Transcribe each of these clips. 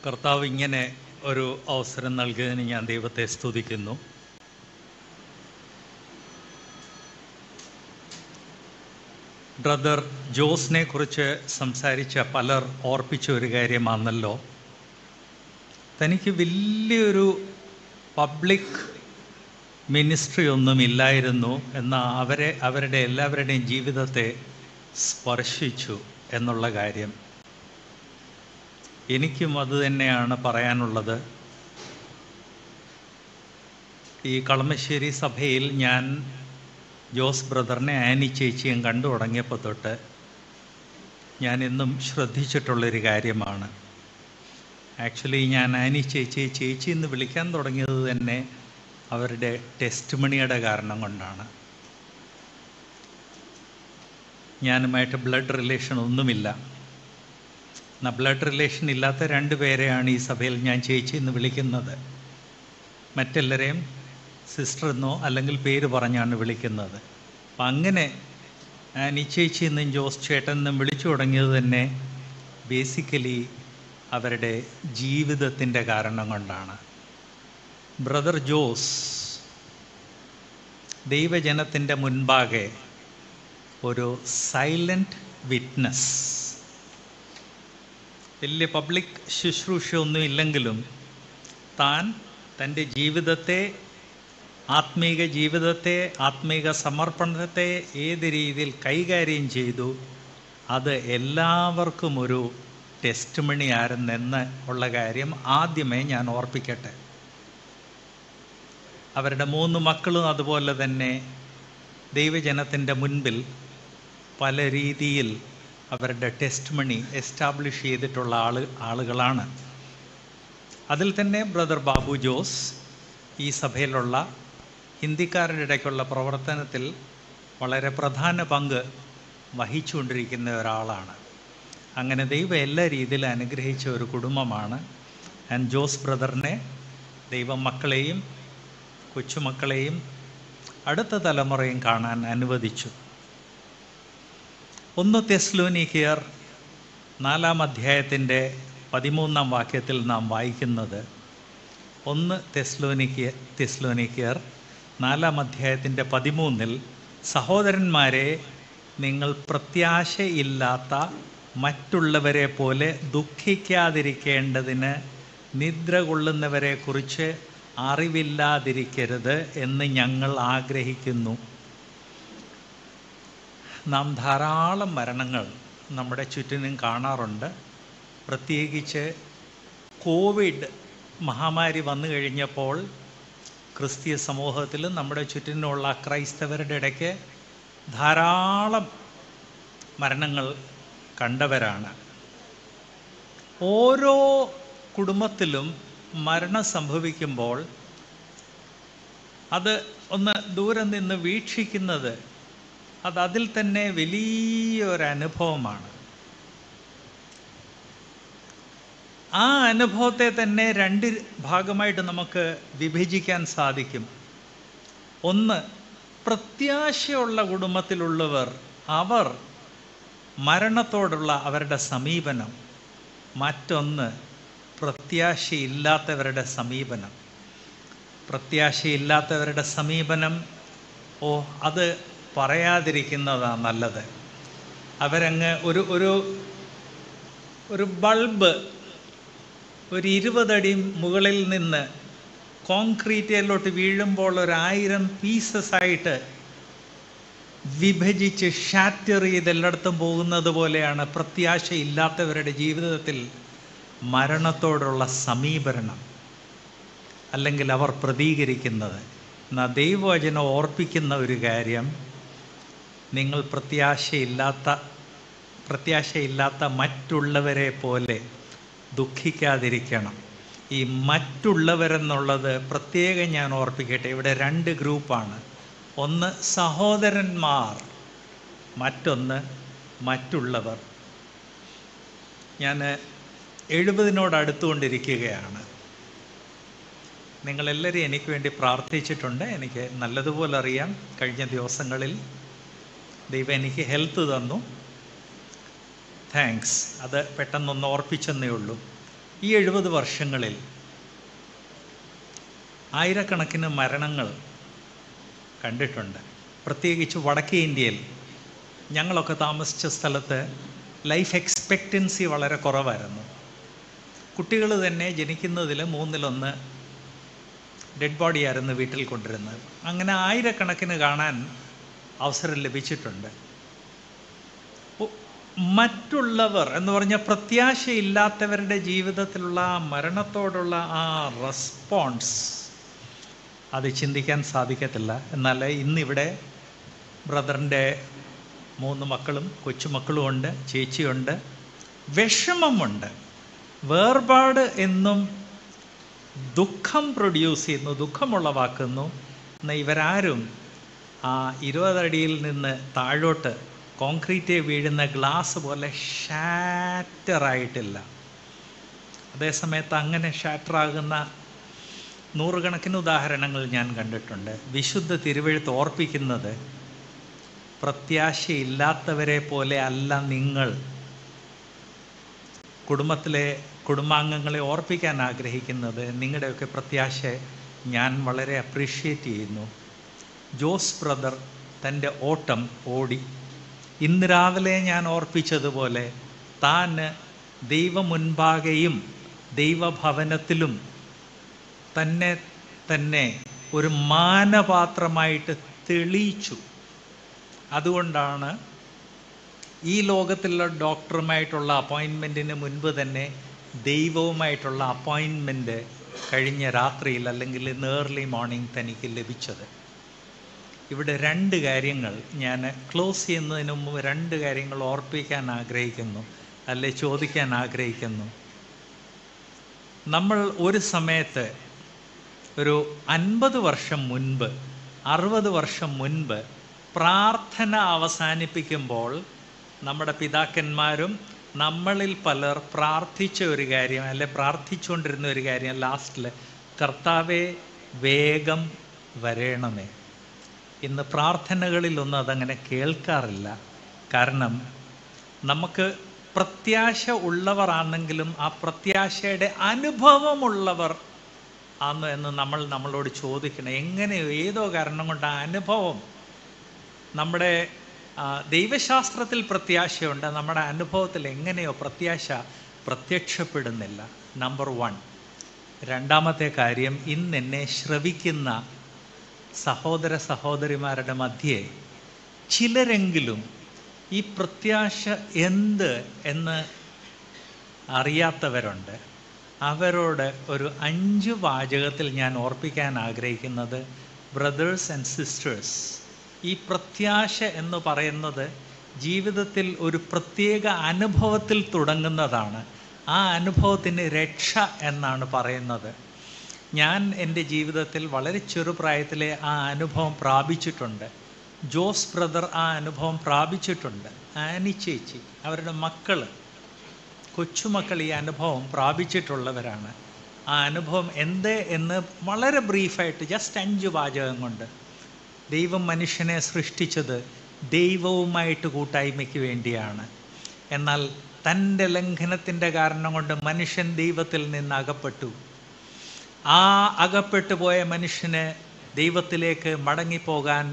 കർത്താവ് ഇങ്ങനെ ഒരു അവസരം നൽകിയതിന് ഞാൻ ദൈവത്തെ സ്തുതിക്കുന്നു ബ്രദർ ജോസിനെ കുറിച്ച് സംസാരിച്ച പലർ ഓർപ്പിച്ച ഒരു കാര്യമാണല്ലോ തനിക്ക് വലിയൊരു പബ്ലിക് മിനിസ്ട്രി ഒന്നും ഇല്ലായിരുന്നു എന്നാൽ അവരെ അവരുടെ എല്ലാവരുടെയും ജീവിതത്തെ സ്പർശിച്ചു എന്നുള്ള കാര്യം എനിക്കും അത് തന്നെയാണ് പറയാനുള്ളത് ഈ കളമശ്ശേരി സഭയിൽ ഞാൻ ജോസ് ബ്രദറിനെ ആനി ചേച്ചിയും കണ്ടു തുടങ്ങിയപ്പോൾ തൊട്ട് ഞാൻ എന്നും ശ്രദ്ധിച്ചിട്ടുള്ളൊരു കാര്യമാണ് ആക്ച്വലി ഞാൻ ആനി ചേച്ചി ചേച്ചി എന്ന് വിളിക്കാൻ തുടങ്ങിയത് തന്നെ അവരുടെ ടെസ്റ്റ് മണിയുടെ കാരണം കൊണ്ടാണ് ഞാനുമായിട്ട് ബ്ലഡ് റിലേഷൻ ഒന്നുമില്ല എന്നാൽ ബ്ലഡ് റിലേഷൻ ഇല്ലാത്ത രണ്ട് പേരെയാണ് ഈ സഭയിൽ ഞാൻ ചേച്ചി എന്ന് വിളിക്കുന്നത് മറ്റെല്ലാവരെയും സിസ്റ്റർ എന്നോ അല്ലെങ്കിൽ പേര് പറഞ്ഞാണ് വിളിക്കുന്നത് അപ്പം അങ്ങനെ ആനി ചേച്ചി എന്നും ജോസ് ചേട്ടൻ എന്നും വിളിച്ചു തുടങ്ങിയത് തന്നെ ബേസിക്കലി അവരുടെ ജീവിതത്തിൻ്റെ കാരണം കൊണ്ടാണ് ബ്രദർ ജോസ് ദൈവജനത്തിൻ്റെ മുൻപാകെ ഒരു സൈലൻറ്റ് വിറ്റ്നസ് വലിയ പബ്ലിക് ശുശ്രൂഷയൊന്നും ഇല്ലെങ്കിലും താൻ തൻ്റെ ജീവിതത്തെ ആത്മീക ജീവിതത്തെ ആത്മീക സമർപ്പണത്തെ ഏത് രീതിയിൽ കൈകാര്യം ചെയ്തു അത് എല്ലാവർക്കും ഒരു ടെസ്റ്റ് മണി ആരെന്ന് ഉള്ള കാര്യം ആദ്യമേ ഞാൻ ഓർപ്പിക്കട്ടെ അവരുടെ മൂന്ന് മക്കളും അതുപോലെ തന്നെ ദൈവജനത്തിൻ്റെ മുൻപിൽ പല രീതിയിൽ അവരുടെ ടെസ്റ്റ് മണി എസ്റ്റാബ്ലിഷ് ചെയ്തിട്ടുള്ള ആള് ആളുകളാണ് അതിൽ തന്നെ ബ്രദർ ബാബു ജോസ് ഈ സഭയിലുള്ള ഹിന്ദിക്കാരുടെ ഇടയ്ക്കുള്ള പ്രവർത്തനത്തിൽ വളരെ പ്രധാന പങ്ക് വഹിച്ചുകൊണ്ടിരിക്കുന്ന ഒരാളാണ് അങ്ങനെ ദൈവം എല്ലാ രീതിയിലും അനുഗ്രഹിച്ച ഒരു കുടുംബമാണ് ആൻഡ് ജോസ് ബ്രദറിനെ ദൈവം മക്കളെയും കൊച്ചുമക്കളെയും അടുത്ത തലമുറയും കാണാൻ അനുവദിച്ചു ഒന്ന് തെസ്ലോനിക്കിയർ നാലാം അധ്യായത്തിൻ്റെ പതിമൂന്നാം വാക്യത്തിൽ നാം വായിക്കുന്നത് ഒന്ന് തെസ്ലോനിക്ക തെസ്ലോനിക്കിയർ നാലാം അധ്യായത്തിൻ്റെ പതിമൂന്നിൽ സഹോദരന്മാരെ നിങ്ങൾ പ്രത്യാശയില്ലാത്ത മറ്റുള്ളവരെ പോലെ ദുഃഖിക്കാതിരിക്കേണ്ടതിന് നിദ്ര കൊള്ളുന്നവരെക്കുറിച്ച് അറിവില്ലാതിരിക്കരുത് എന്ന് ഞങ്ങൾ ആഗ്രഹിക്കുന്നു നാം ധാരാളം മരണങ്ങൾ നമ്മുടെ ചുറ്റിനും കാണാറുണ്ട് പ്രത്യേകിച്ച് കോവിഡ് മഹാമാരി വന്നു കഴിഞ്ഞപ്പോൾ ക്രിസ്തീയ സമൂഹത്തിലും നമ്മുടെ ചുറ്റിനുമുള്ള ക്രൈസ്തവരുടെ ഇടയ്ക്ക് ധാരാളം മരണങ്ങൾ കണ്ടവരാണ് ഓരോ കുടുംബത്തിലും മരണം സംഭവിക്കുമ്പോൾ അത് ഒന്ന് ദൂരെ നിന്ന് വീക്ഷിക്കുന്നത് അത് അതിൽ തന്നെ വലിയൊരു അനുഭവമാണ് ആ അനുഭവത്തെ തന്നെ രണ്ട് ഭാഗമായിട്ട് നമുക്ക് വിഭജിക്കാൻ സാധിക്കും ഒന്ന് പ്രത്യാശയുള്ള കുടുംബത്തിലുള്ളവർ അവർ മരണത്തോടുള്ള അവരുടെ സമീപനം മറ്റൊന്ന് പ്രത്യാശയില്ലാത്തവരുടെ സമീപനം പ്രത്യാശയില്ലാത്തവരുടെ സമീപനം ഓ അത് പറയാതിരിക്കുന്നതാണ് നല്ലത് അവരങ്ങ് ഒരു ഒരു ഒരു ബൾബ് ഒരു ഇരുപതടി മുകളിൽ നിന്ന് കോൺക്രീറ്റിലോട്ട് വീഴുമ്പോൾ ഒരു ആയിരം പീസസ് ആയിട്ട് വിഭജിച്ച് ഷാറ്റർ ചെയ്ത് എല്ലായിടത്തും പോകുന്നത് പോലെയാണ് പ്രത്യാശയില്ലാത്തവരുടെ ജീവിതത്തിൽ മരണത്തോടുള്ള സമീപനം അല്ലെങ്കിൽ അവർ പ്രതികരിക്കുന്നത് എന്നാൽ ദൈവവചനം ഓർപ്പിക്കുന്ന ഒരു കാര്യം നിങ്ങൾ പ്രത്യാശയില്ലാത്ത പ്രത്യാശയില്ലാത്ത മറ്റുള്ളവരെ പോലെ ദുഃഖിക്കാതിരിക്കണം ഈ മറ്റുള്ളവരെന്നുള്ളത് പ്രത്യേകം ഞാൻ ഓർപ്പിക്കട്ടെ ഇവിടെ രണ്ട് ഗ്രൂപ്പാണ് ഒന്ന് സഹോദരന്മാർ മറ്റൊന്ന് മറ്റുള്ളവർ ഞാൻ എഴുപതിനോട് അടുത്തുകൊണ്ടിരിക്കുകയാണ് നിങ്ങളെല്ലാവരും എനിക്ക് വേണ്ടി പ്രാർത്ഥിച്ചിട്ടുണ്ട് എനിക്ക് നല്ലതുപോലെ അറിയാം കഴിഞ്ഞ ദിവസങ്ങളിൽ ദൈവം എനിക്ക് ഹെൽത്ത് തന്നു താങ്ക്സ് അത് പെട്ടെന്നൊന്ന് ഓർപ്പിച്ചെന്നേ ഉള്ളൂ ഈ എഴുപത് വർഷങ്ങളിൽ ആയിരക്കണക്കിന് മരണങ്ങൾ കണ്ടിട്ടുണ്ട് പ്രത്യേകിച്ച് വടക്കേ ഇന്ത്യയിൽ ഞങ്ങളൊക്കെ താമസിച്ച സ്ഥലത്ത് ലൈഫ് എക്സ്പെക്റ്റൻസി വളരെ കുറവായിരുന്നു കുട്ടികൾ തന്നെ ജനിക്കുന്നതിൽ മൂന്നിലൊന്ന് ഡെഡ് ബോഡി ആയിരുന്നു വീട്ടിൽ കൊണ്ടിരുന്നത് അങ്ങനെ ആയിരക്കണക്കിന് കാണാൻ അവസരം ലഭിച്ചിട്ടുണ്ട് ഒ- മറ്റുള്ളവർ എന്ന് പറഞ്ഞാൽ പ്രത്യാശയില്ലാത്തവരുടെ ജീവിതത്തിലുള്ള ആ മരണത്തോടുള്ള ആ റെസ്പോൺസ് അത് ചിന്തിക്കാൻ സാധിക്കത്തില്ല എന്നാൽ ഇന്നിവിടെ ബ്രദറിൻ്റെ മൂന്ന് മക്കളും കൊച്ചുമക്കളും ഉണ്ട് ചേച്ചിയുണ്ട് വിഷമമുണ്ട് വേർപാട് എന്നും ദുഃഖം പ്രൊഡ്യൂസ് ചെയ്യുന്നു ദുഃഖമുളവാക്കുന്നു എന്നാൽ ഇവരാരും ആ ഇരുപതടിയിൽ നിന്ന് താഴോട്ട് കോൺക്രീറ്റ് വീഴുന്ന ഗ്ലാസ് പോലെ ഷാറ്ററായിട്ടില്ല അതേസമയത്ത് അങ്ങനെ ഷാറ്ററാകുന്ന നൂറുകണക്കിന് ഉദാഹരണങ്ങൾ ഞാൻ കണ്ടിട്ടുണ്ട് വിശുദ്ധ തിരുവഴുത്ത് ഓർപ്പിക്കുന്നത് പ്രത്യാശയില്ലാത്തവരെ പോലെ അല്ല നിങ്ങൾ കുടുംബത്തിലെ കുടുംബാംഗങ്ങളെ ഓർപ്പിക്കാൻ ആഗ്രഹിക്കുന്നത് നിങ്ങളുടെയൊക്കെ പ്രത്യാശ ഞാൻ വളരെ അപ്രീഷിയേറ്റ് ചെയ്യുന്നു ജോസ് ബ്രദർ തൻ്റെ ഓട്ടം ഓടി ഇന്ന് രാവിലെ ഞാൻ ഓർപ്പിച്ചതുപോലെ താൻ ദൈവമുൻപാകെയും ദൈവഭവനത്തിലും തന്നെ തന്നെ ഒരു മാനപാത്രമായിട്ട് തെളിയിച്ചു അതുകൊണ്ടാണ് ഈ ലോകത്തിലുള്ള ഡോക്ടറുമായിട്ടുള്ള അപ്പോയിൻമെൻറ്റിന് മുൻപ് തന്നെ ദൈവവുമായിട്ടുള്ള അപ്പോയിൻമെൻറ്റ് കഴിഞ്ഞ രാത്രിയിൽ അല്ലെങ്കിൽ ഇന്ന് ഏർലി മോർണിംഗ് തനിക്ക് ലഭിച്ചത് ഇവിടെ രണ്ട് കാര്യങ്ങൾ ഞാൻ ക്ലോസ് ചെയ്യുന്നതിന് മുമ്പ് രണ്ട് കാര്യങ്ങൾ ഓർപ്പിക്കാൻ ആഗ്രഹിക്കുന്നു അല്ലെ ചോദിക്കാൻ ആഗ്രഹിക്കുന്നു നമ്മൾ ഒരു സമയത്ത് ഒരു അൻപത് വർഷം മുൻപ് അറുപത് വർഷം മുൻപ് പ്രാർത്ഥന അവസാനിപ്പിക്കുമ്പോൾ നമ്മുടെ പിതാക്കന്മാരും നമ്മളിൽ പലർ പ്രാർത്ഥിച്ച ഒരു കാര്യം അല്ലെ പ്രാർത്ഥിച്ചുകൊണ്ടിരുന്ന ഒരു കാര്യം ലാസ്റ്റിൽ കർത്താവെ വേഗം വരേണമേ ഇന്ന് പ്രാർത്ഥനകളിലൊന്നും അതങ്ങനെ കേൾക്കാറില്ല കാരണം നമുക്ക് പ്രത്യാശ ഉള്ളവർ ആണെങ്കിലും ആ പ്രത്യാശയുടെ അനുഭവമുള്ളവർ ആന്ന് എന്ന് നമ്മൾ നമ്മളോട് ചോദിക്കണം എങ്ങനെയോ ഏതോ കാരണം കൊണ്ട് ആ അനുഭവം നമ്മുടെ ആ, ദൈവശാസ്ത്രത്തിൽ പ്രത്യാശയുണ്ട് നമ്മുടെ അനുഭവത്തിൽ എങ്ങനെയോ പ്രത്യാശ പ്രത്യക്ഷപ്പെടുന്നില്ല നമ്പർ വൺ രണ്ടാമത്തെ കാര്യം ഇന്ന് എന്നെ ശ്രവിക്കുന്ന സഹോദര സഹോദരിമാരുടെ മധ്യേ ചിലരെങ്കിലും ഈ പ്രത്യാശ എന്ത് എന്ന് അറിയാത്തവരുണ്ട് അവരോട് ഒരു അഞ്ച് വാചകത്തിൽ ഞാൻ ഓർപ്പിക്കാൻ ആഗ്രഹിക്കുന്നത് ബ്രദേഴ്സ് ആൻഡ് സിസ്റ്റേഴ്സ് ഈ പ്രത്യാശ എന്ന് പറയുന്നത് ജീവിതത്തിൽ ഒരു പ്രത്യേക അനുഭവത്തിൽ തുടങ്ങുന്നതാണ് ആ അനുഭവത്തിന് രക്ഷ എന്നാണ് പറയുന്നത് ഞാൻ എൻ്റെ ജീവിതത്തിൽ വളരെ ചെറുപ്രായത്തിലെ ആ അനുഭവം പ്രാപിച്ചിട്ടുണ്ട് ജോസ് ബ്രദർ ആ അനുഭവം പ്രാപിച്ചിട്ടുണ്ട് ആനി ചേച്ചി അവരുടെ മക്കൾ കൊച്ചുമക്കൾ ഈ അനുഭവം പ്രാപിച്ചിട്ടുള്ളവരാണ് ആ അനുഭവം എന്ത് എന്ന് വളരെ ബ്രീഫായിട്ട് ജസ്റ്റ് അഞ്ച് വാചകം കൊണ്ട് ദൈവം മനുഷ്യനെ സൃഷ്ടിച്ചത് ദൈവവുമായിട്ട് കൂട്ടായ്മയ്ക്ക് വേണ്ടിയാണ് എന്നാൽ തൻ്റെ ലംഘനത്തിൻ്റെ കാരണം കൊണ്ട് മനുഷ്യൻ ദൈവത്തിൽ നിന്ന് അകപ്പെട്ടു ആ അകപ്പെട്ടു പോയ മനുഷ്യന് ദൈവത്തിലേക്ക് മടങ്ങിപ്പോകാൻ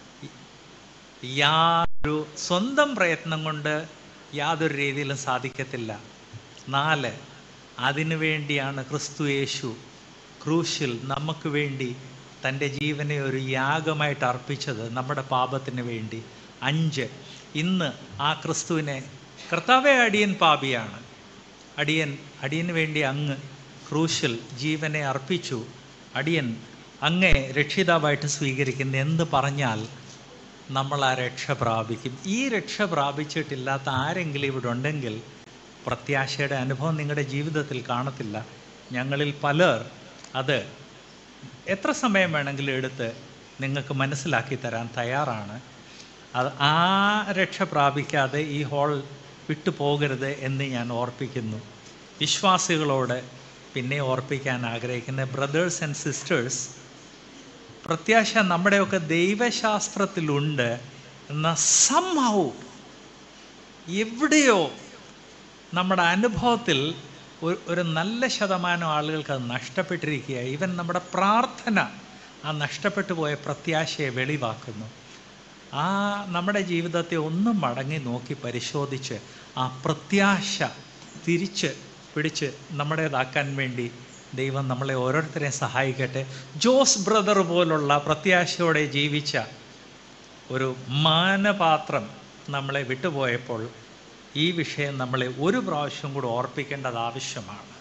യാതൊരു സ്വന്തം പ്രയത്നം കൊണ്ട് യാതൊരു രീതിയിലും സാധിക്കത്തില്ല നാല് അതിനു വേണ്ടിയാണ് ക്രിസ്തു യേശു ക്രൂശിൽ നമുക്ക് വേണ്ടി തൻ്റെ ജീവനെ ഒരു യാഗമായിട്ട് അർപ്പിച്ചത് നമ്മുടെ പാപത്തിന് വേണ്ടി അഞ്ച് ഇന്ന് ആ ക്രിസ്തുവിനെ കർത്താവെ അടിയൻ പാപിയാണ് അടിയൻ അടിയന് വേണ്ടി അങ്ങ് ക്രൂശിൽ ജീവനെ അർപ്പിച്ചു അടിയൻ അങ്ങേ രക്ഷിതാവായിട്ട് സ്വീകരിക്കുന്ന എന്ത് പറഞ്ഞാൽ നമ്മൾ ആ രക്ഷ പ്രാപിക്കും ഈ രക്ഷ പ്രാപിച്ചിട്ടില്ലാത്ത ആരെങ്കിലും ഇവിടെ ഉണ്ടെങ്കിൽ പ്രത്യാശയുടെ അനുഭവം നിങ്ങളുടെ ജീവിതത്തിൽ കാണത്തില്ല ഞങ്ങളിൽ പലർ അത് എത്ര സമയം വേണമെങ്കിലും എടുത്ത് നിങ്ങൾക്ക് മനസ്സിലാക്കി തരാൻ തയ്യാറാണ് അത് ആ രക്ഷ പ്രാപിക്കാതെ ഈ ഹോൾ വിട്ടു പോകരുത് എന്ന് ഞാൻ ഓർപ്പിക്കുന്നു വിശ്വാസികളോട് പിന്നെ ഓർപ്പിക്കാൻ ആഗ്രഹിക്കുന്ന ബ്രദേഴ്സ് ആൻഡ് സിസ്റ്റേഴ്സ് പ്രത്യാശ നമ്മുടെയൊക്കെ ദൈവശാസ്ത്രത്തിലുണ്ട് എന്നാൽ സംഭവം എവിടെയോ നമ്മുടെ അനുഭവത്തിൽ ഒരു ഒരു നല്ല ശതമാനം ആളുകൾക്ക് അത് നഷ്ടപ്പെട്ടിരിക്കുക ഈവൻ നമ്മുടെ പ്രാർത്ഥന ആ നഷ്ടപ്പെട്ടു പോയ പ്രത്യാശയെ വെളിവാക്കുന്നു ആ നമ്മുടെ ജീവിതത്തെ ഒന്ന് മടങ്ങി നോക്കി പരിശോധിച്ച് ആ പ്രത്യാശ തിരിച്ച് പിടിച്ച് നമ്മുടേതാക്കാൻ വേണ്ടി ദൈവം നമ്മളെ ഓരോരുത്തരെയും സഹായിക്കട്ടെ ജോസ് ബ്രദർ പോലുള്ള പ്രത്യാശയോടെ ജീവിച്ച ഒരു മാനപാത്രം നമ്മളെ വിട്ടുപോയപ്പോൾ ഈ വിഷയം നമ്മളെ ഒരു പ്രാവശ്യം കൂടി ഓർപ്പിക്കേണ്ടത് ആവശ്യമാണ്